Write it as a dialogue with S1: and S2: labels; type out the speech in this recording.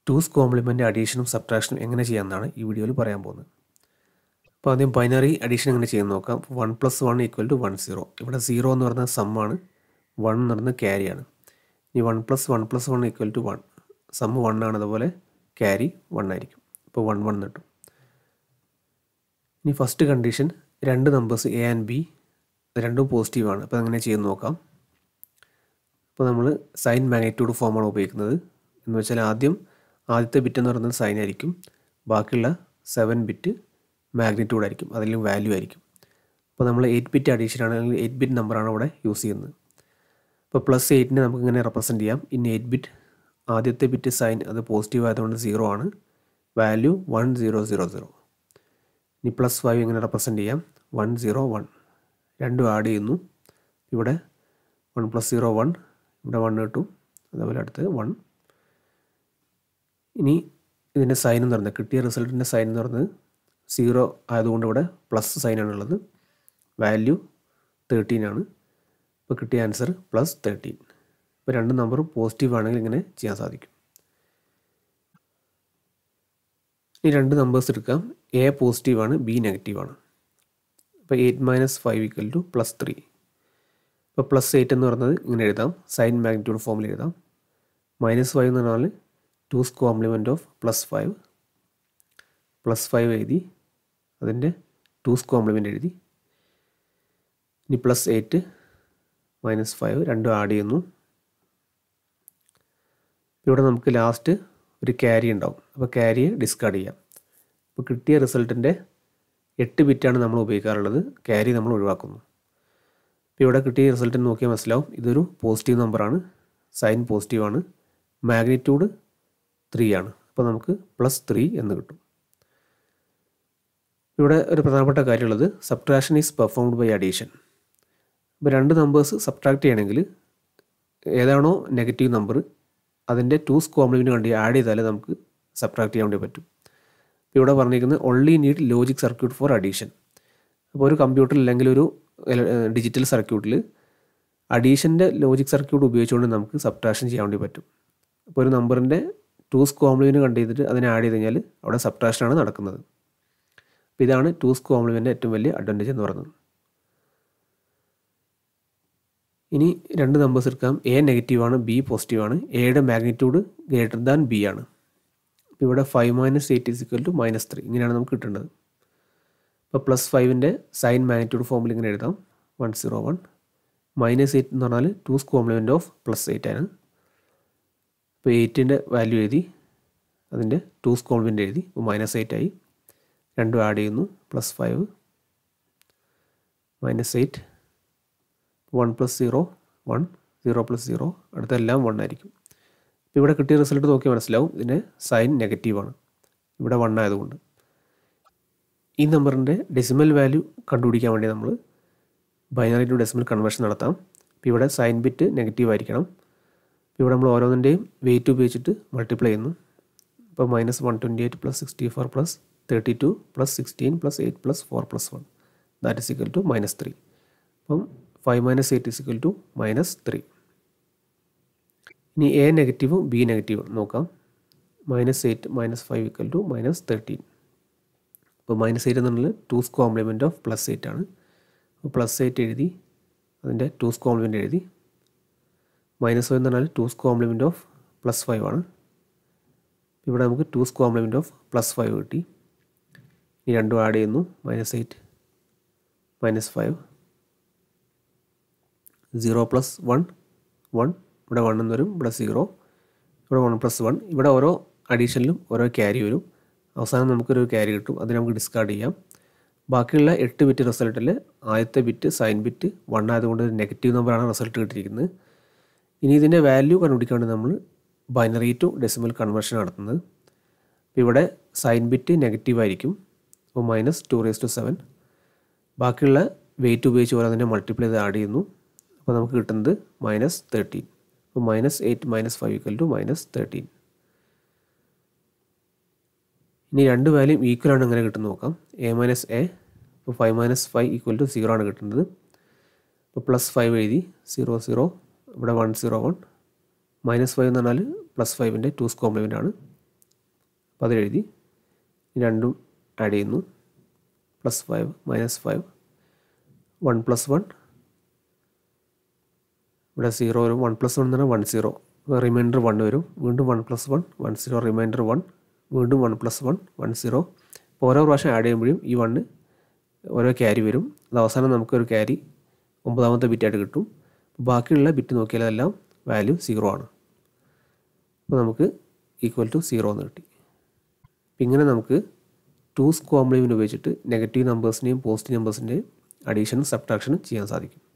S1: two's compliment അഡീഷനും സബ്ട്രാക്ഷനും എങ്ങനെ ചെയ്യാമെന്നാണ് ഈ വീഡിയോയിൽ പറയാൻ പോകുന്നത് അപ്പോൾ ആദ്യം ബൈനറി അഡീഷൻ എങ്ങനെ ചെയ്യുന്നത് നോക്കാം one plus one equal to one zero ഇവിടെ സീറോ എന്ന് പറയുന്നത് സമ്മാണ് വൺ എന്ന് പറയുന്നത് ക്യാരിയാണ് ഇനി one plus one plus one equal to one sum one ആണ് അതുപോലെ ക്യാരി വൺ ആയിരിക്കും ഇപ്പോൾ വൺ വൺ കിട്ടും ഇനി ഫസ്റ്റ് കണ്ടീഷൻ രണ്ട് നമ്പേഴ്സ് എ ആൻഡ് ബി രണ്ടും പോസിറ്റീവാണ് അപ്പോൾ അങ്ങനെ ചെയ്ത് നോക്കാം അപ്പോൾ നമ്മൾ സൈൻ മാഗ്നിറ്റ്യൂഡ് ഫോമാണ് ഉപയോഗിക്കുന്നത് എന്ന് വെച്ചാൽ ആദ്യം ആദ്യത്തെ ബിറ്റ് എന്ന് പറയുന്നത് സൈൻ ആയിരിക്കും ബാക്കിയുള്ള സെവൻ ബിറ്റ് മാഗ്നിറ്റ്യൂഡ് ആയിരിക്കും അതിൽ വാല്യൂ ആയിരിക്കും അപ്പോൾ നമ്മൾ എയ്റ്റ് ബിറ്റ് അഡീഷൻ ആണെങ്കിൽ എയ്റ്റ് ബിറ്റ് നമ്പറാണ് ഇവിടെ യൂസ് ചെയ്യുന്നത് അപ്പോൾ പ്ലസ് എയ്റ്റിനെ നമുക്ക് ഇങ്ങനെ റെപ്രസെൻറ്റ് ചെയ്യാം ഇൻ എയ്റ്റ് ബിറ്റ് ആദ്യത്തെ ബിറ്റ് സൈൻ അത് പോസിറ്റീവ് ആയതുകൊണ്ട് സീറോ ആണ് value one zero zero zero ഇനി പ്ലസ് ഫൈവ് ഇങ്ങനെ റെപ്രസെൻറ്റ് ചെയ്യാം വൺ സീറോ വൺ രണ്ടും ആഡ് ചെയ്യുന്നു ഇവിടെ വൺ പ്ലസ് സീറോ വൺ ഇവിടെ വൺ കിട്ടും അതേപോലെ അടുത്ത് വൺ ഇനി ഇതിൻ്റെ സൈൻ എന്ന് പറയുന്നത് കിട്ടിയ റിസൾട്ടിൻ്റെ സൈൻ എന്ന് പറയുന്നത് സീറോ ആയതുകൊണ്ട് ഇവിടെ പ്ലസ് സൈനാണുള്ളത് വാല്യൂ തേർട്ടീൻ ആണ് ഇപ്പോൾ കിട്ടിയ ആൻസർ പ്ലസ് തേർട്ടീൻ ഇപ്പോൾ രണ്ട് നമ്പറും പോസിറ്റീവ് ആണെങ്കിൽ ഇങ്ങനെ ചെയ്യാൻ സാധിക്കും ഇനി രണ്ട് നമ്പേഴ്സ് എടുക്കാം എ പോസിറ്റീവ് ആണ് ബി നെഗറ്റീവ് ആണ് അപ്പോൾ eight minus five equal to plus three ഇപ്പോൾ പ്ലസ് എയ്റ്റ് എന്ന് പറയുന്നത് ഇങ്ങനെ എഴുതാം സൈൻ മാഗ്നിറ്റ്യൂഡ് ഫോമിൽ എഴുതാം മൈനസ് ഫൈവ് എന്ന് പറഞ്ഞാൽ two's complement of plus five plus five എഴുതി അതിൻ്റെ ടൂസ് കോംപ്ലിമെൻ്റ് എഴുതി ഇനി പ്ലസ് എയ്റ്റ് മൈനസ് ഫൈവ് രണ്ടും ആഡ് ചെയ്യുന്നു ഇവിടെ നമുക്ക് ലാസ്റ്റ് ഒരു ക്യാരി ഉണ്ടാവും അപ്പോൾ ക്യാരിയെ ഡിസ്കാർഡ് ചെയ്യാം അപ്പോൾ കിട്ടിയ റിസൾട്ടിൻ്റെ എട്ട് ബിറ്റാണ് നമ്മൾ ഉപയോഗിക്കാറുള്ളത് ക്യാരി നമ്മൾ ഒഴിവാക്കുന്നു അപ്പോൾ ഇവിടെ കിട്ടിയ റിസൾട്ട് നോക്കിയാൽ മനസ്സിലാവും ഇതൊരു പോസിറ്റീവ് നമ്പറാണ് സൈൻ പോസിറ്റീവ് ആണ് മാഗ്നിറ്റ്യൂഡ് ത്രീ ആണ് അപ്പോൾ നമുക്ക് പ്ലസ് ത്രീ എന്ന് കിട്ടും ഇവിടെ ഒരു പ്രധാനപ്പെട്ട കാര്യമുള്ളത് subtraction is performed by addition ഇപ്പോൾ രണ്ട് നമ്പേഴ്സ് സബ്ട്രാക്ട് ചെയ്യണമെങ്കിൽ ഏതാണോ നെഗറ്റീവ് നമ്പർ അതിൻ്റെ ടൂസ് കോംപ്ലിമെൻറ്റ് കണ്ടി ആഡ് ചെയ്താലേ നമുക്ക് സബ്ട്രാക്ട് ചെയ്യാൻ വേണ്ടി പറ്റും ഇപ്പോൾ ഇവിടെ പറഞ്ഞിരിക്കുന്നത് only need logic circuit for addition അപ്പോൾ ഒരു കമ്പ്യൂട്ടറിൽ അല്ലെങ്കിൽ ഒരു ഡിജിറ്റൽ സർക്യൂട്ടിൽ അഡീഷൻ്റെ ലോജിക് സർക്യൂട്ട് ഉപയോഗിച്ചുകൊണ്ട് നമുക്ക് സബ്ട്രാക്ഷൻ ചെയ്യാൻ വേണ്ടി പറ്റും അപ്പോൾ ഒരു നമ്പറിൻ്റെ ടൂസ് കോംപ്ലിമെൻറ്റ് കണ്ടു ചെയ്തിട്ട് അതിനെ ആഡ് ചെയ്ത് കഴിഞ്ഞാൽ അവിടെ സബ്ട്രാക്ഷനാണ് നടക്കുന്നത് അപ്പോൾ ഇതാണ് ടൂസ് കോംപ്ലിമെൻ്റ് ഏറ്റവും വലിയ അഡ്വാൻറ്റേജ് എന്ന് പറയുന്നത് ഇനി രണ്ട് നമ്പേഴ്സ് എടുക്കാം എ നെഗറ്റീവ് ആണ് ബി പോസിറ്റീവ് ആണ് എയുടെ മാഗ്നിറ്റ്യൂഡ് ഗ്രേറ്റർ ദാൻ ബി ആണ് അപ്പോൾ ഇവിടെ five minus eight is equal to minus three ഇങ്ങനെയാണ് നമുക്ക് കിട്ടേണ്ടത് ഇപ്പോൾ പ്ലസ് ഫൈവിൻ്റെ സൈൻ മാഗ്നിറ്റ്യൂഡ് ഫോമിൽ ഇങ്ങനെ എഴുതാം one zero one minus eight എന്ന് പറഞ്ഞാൽ two's complement of plus eight ആണ് ഇപ്പോൾ എയ്റ്റിൻ്റെ വാല്യൂ എഴുതി അതിൻ്റെ ടൂസ് കോംപ്ലിമെൻറ്റ് എഴുതി ഇപ്പോൾ മൈനസ് എയ്റ്റ് ആയി രണ്ടും ആഡ് ചെയ്യുന്നു plus five minus eight one plus zero one zero plus zero അടുത്തെല്ലാം വൺ ആയിരിക്കും ഇപ്പോൾ ഇവിടെ കിട്ടിയ റിസൾട്ട് നോക്കിയാൽ മനസ്സിലാവും ഇതിൻ്റെ സൈൻ നെഗറ്റീവാണ് ഇവിടെ വൺ ആയതുകൊണ്ട് ഈ നമ്പറിൻ്റെ ഡെസിമൽ വാല്യൂ കണ്ടുപിടിക്കാൻ വേണ്ടി നമ്മൾ ബൈനറി ടു ഡെസിമൽ കൺവേർഷൻ നടത്താം ഇപ്പോൾ ഇവിടെ സൈൻ ബിറ്റ് നെഗറ്റീവ് ആയിരിക്കണം ഇവിടെ നമ്മൾ ഓരോന്നിൻ്റെയും വെയിറ്റ് ഉപയോഗിച്ചിട്ട് മൾട്ടിപ്ലൈ ചെയ്യുന്നു ഇപ്പോൾ minus one twenty eight plus sixty four plus thirty two plus sixteen plus eight plus four plus one that is equal to minus three അപ്പം five minus eight is equal to minus three ഇനി A നെഗറ്റീവും B നെഗറ്റീവും നോക്കാം minus eight minus five equal to minus thirteen അപ്പോൾ minus eight എന്നുള്ളത് two's complement of plus eight ആണ് അപ്പോൾ plus eight എഴുതി അതിൻ്റെ ടൂസ് കോംപ്ലിമെൻറ്റ് എഴുതി മൈനസ് ഫൈവ് എന്ന് പറഞ്ഞാൽ two's complement of plus five ആണ് ഇവിടെ നമുക്ക് two's complement of plus five കിട്ടി ഈ രണ്ടും ആഡ് ചെയ്യുന്നു minus eight minus five zero plus one one ഇവിടെ വൺ എന്ന് വരും ഇവിടെ സീറോ ഇവിടെ വൺ പ്ലസ് വൺ ഇവിടെ ഓരോ അഡീഷനിലും ഓരോ ക്യാരി വരും അവസാനം നമുക്കൊരു ക്യാരി കിട്ടും അതിന് നമുക്ക് ഡിസ്കാർഡ് ചെയ്യാം ബാക്കിയുള്ള എട്ട് ബിറ്റ് റിസൾട്ടിൽ ആദ്യത്തെ ബിറ്റ് സൈൻ ബിറ്റ് വൺ ആയതുകൊണ്ട് ഒരു നെഗറ്റീവ് നമ്പറാണ് റിസൾട്ട് കിട്ടിയിരിക്കുന്നത് ഇനി ഇതിൻ്റെ വാല്യൂ കണ്ടുപിടിക്കാൻ വേണ്ടി നമ്മൾ ബൈനറി ടു ഡെസിമൽ കൺവേർഷൻ നടത്തുന്നത് അപ്പോൾ ഇവിടെ സൈൻ ബിറ്റ് നെഗറ്റീവ് ആയിരിക്കും അപ്പോൾ minus two raise to seven ബാക്കിയുള്ള വെയിറ്റ് ഉപയോഗിച്ച് ഓരോന്നിനെ മൾട്ടിപ്ലൈ ചെയ്ത് ആഡ് ചെയ്യുന്നു അപ്പോൾ നമുക്ക് കിട്ടുന്നത് മൈനസ് തേർട്ടീൻ അപ്പോൾ minus eight minus five equal to minus thirteen ഇനി രണ്ട് വാല്യൂ ഈക്വൽ ആണ് എങ്ങനെ കിട്ടുന്നത് നോക്കാം എ മൈനസ് എ അപ്പോൾ five minus five equal to zero ആണ് കിട്ടുന്നത് അപ്പോൾ പ്ലസ് ഫൈവ് എഴുതി സീറോ സീറോ ഇവിടെ one zero one minus five എന്ന് പറഞ്ഞാൽ പ്ലസ് ഫൈവിൻ്റെ ടൂസ് കോംപ്ലിമെൻ്റ് ആണ് അപ്പോൾ അതിലെഴുതി ഈ രണ്ടും ആഡ് ചെയ്യുന്നു plus five minus five one plus one ഇവിടെ സീറോ വരും വൺ പ്ലസ് വൺ എന്ന് പറഞ്ഞാൽ വൺ സീറോ റിമൈൻഡർ വൺ വരും വീണ്ടും one plus one one zero remainder one വീണ്ടും one plus one one zero അപ്പോൾ ഓരോ പ്രാവശ്യം ആഡ് ചെയ്യുമ്പോഴും ഈ വണ്ണ് ഓരോ ക്യാരി വരും അത് അവസാനം നമുക്കൊരു ക്യാരി ഒമ്പതാമത്തെ ബിറ്റായിട്ട് കിട്ടും ബാക്കിയുള്ള ബിറ്റ് നോക്കിയാൽ അതെല്ലാം വാല്യൂ സീറോ ആണ് അപ്പോൾ നമുക്ക് ഈക്വൽ ടു സീറോ എന്ന് കിട്ടി അപ്പം ഇങ്ങനെ നമുക്ക് ടൂസ് കോംപ്ലിമെൻ്റ് ഉപയോഗിച്ചിട്ട് നെഗറ്റീവ് നമ്പേഴ്സിൻ്റെയും പോസിറ്റീവ് നമ്പേഴ്സിൻ്റെയും അഡീഷനും സബ്ട്രാക്ഷനും ചെയ്യാൻ സാധിക്കും